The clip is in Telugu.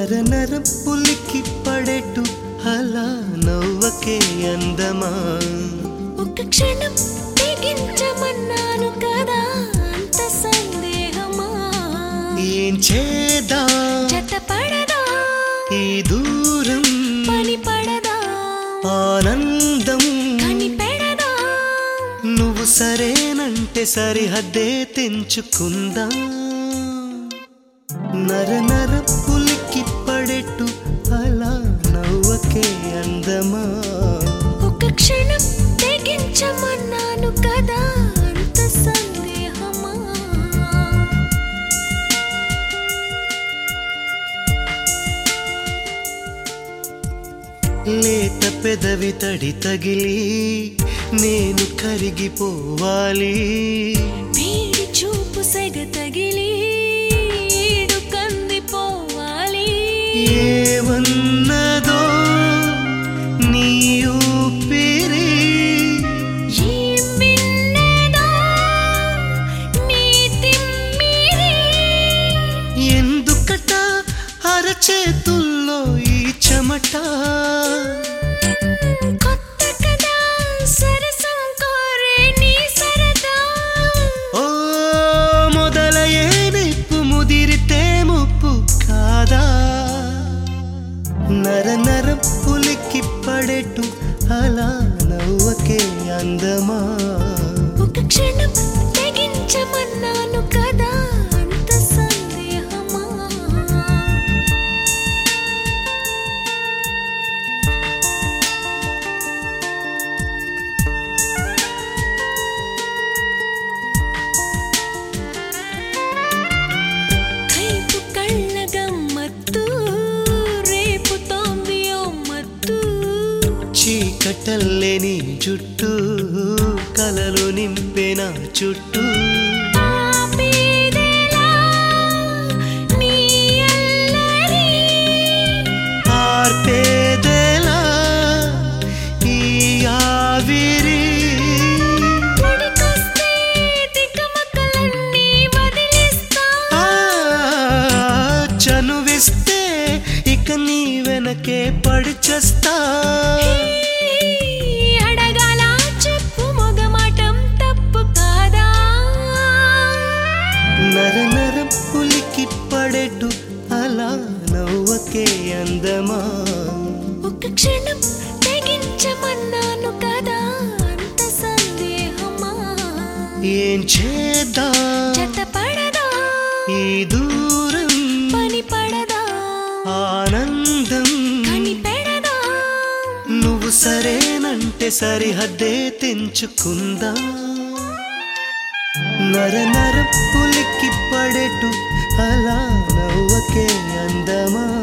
నర నర పులికి పడేటు అలా నవ్వకే అందమా ఒక్క క్షణం తెగించమన్నాను కదా అంత సందేహమా ఏం చేదా జత పడదా ఈ దూరం పని పడదా ఆనందం కనిపెడదా నువ్వు సరేనంటే సరిహద్దే తెంచుకుందా నర నర పులికి పడేట్టు అలా నవ్వకే అందమా ఒక్క క్షణం తెగించమన్నాను కదా అంత సందేహమా లేత పెదవి తడి తగిలి నేను కరిగిపోవాలి వేడి చూపు సెగ తగిలి ఈడు కందిపోవాలి ఏమన్నదో నీ ఊపిరి ఏం విన్నదో నీ తిమ్మిరి ఎందుకట అరచేతుల్లో ఈ చెమట కొత్త కదా సరసం కోరే నీ సరదా ఓ మొదలయ్యే నిప్పు ముదిరితే ముప్పు కాదా నర నర పులికి పడేటు అలా నవ్వకే అందమా ఒక క్షణం తెగించమన్నాను కదా అంత సందేహమా కైపు కళ్ళ గమ్మత్తు రేపుతోంది ఓ మత్తు చీకటల్లే నీ జుట్టు కలలు నింపెన చుట్టూ ఆపేదెలా నీ అల్లరి ఆర్పేదెలా ఈ ఆవిరి ఉడికొస్తే తికమకలన్నీ వదిలిస్తా ఆ, చనువిస్తే ఇక నీ వెనకే పడిచేస్తా అడగాల చెప్పు మొగమాటం తప్పు కాదా నర నర పులికి పడేటు అలా నవ్వకే అందమా ఒక క్షణం తెగించమన్నాను కదా అంత సందేహమా ఏం చేద్దా జత పడదా ఈ దూరం పని పడదా ఆనందం కనిపెడదా నువ్వు సరేనంటే సరిహద్దే తెంచుకుందా నర నర పులికి పడేటు అలా నవ్వకే అందమా